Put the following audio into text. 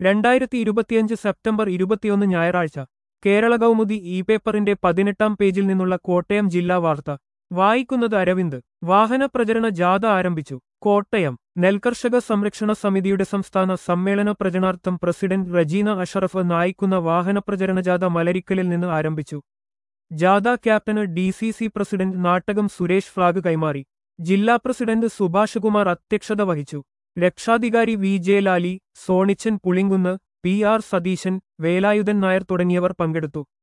രണ്ടായിരത്തി ഇരുപത്തിയഞ്ച് സെപ്റ്റംബർ ഇരുപത്തിയൊന്ന് ഞായറാഴ്ച കേരള കൗമുദി ഇ പേപ്പറിന്റെ പതിനെട്ടാം പേജിൽ നിന്നുള്ള കോട്ടയം ജില്ലാ വാർത്ത വായിക്കുന്നത് അരവിന്ദ് വാഹന പ്രചരണ ജാഥ ആരംഭിച്ചു കോട്ടയം നെൽകർഷക സംരക്ഷണ സമിതിയുടെ സംസ്ഥാന സമ്മേളന പ്രചരണാർത്ഥം പ്രസിഡന്റ് റജീന അഷറഫ് നയിക്കുന്ന വാഹന പ്രചരണ ജാഥ മലരിക്കലിൽ നിന്ന് ആരംഭിച്ചു ജാഥ ക്യാപ്റ്റന് D C C president Nattakam Suresh flag കൈമാറി ജില്ലാ പ്രസിഡന്റ് സുഭാഷ് കുമാർ അധ്യക്ഷത വഹിച്ചു രക്ഷാധികാരി V J Lali Sonichan Pulinkunnu P R Satheesan Velayudhan Nair തുടങ്ങിയവർ പങ്കെടുത്തു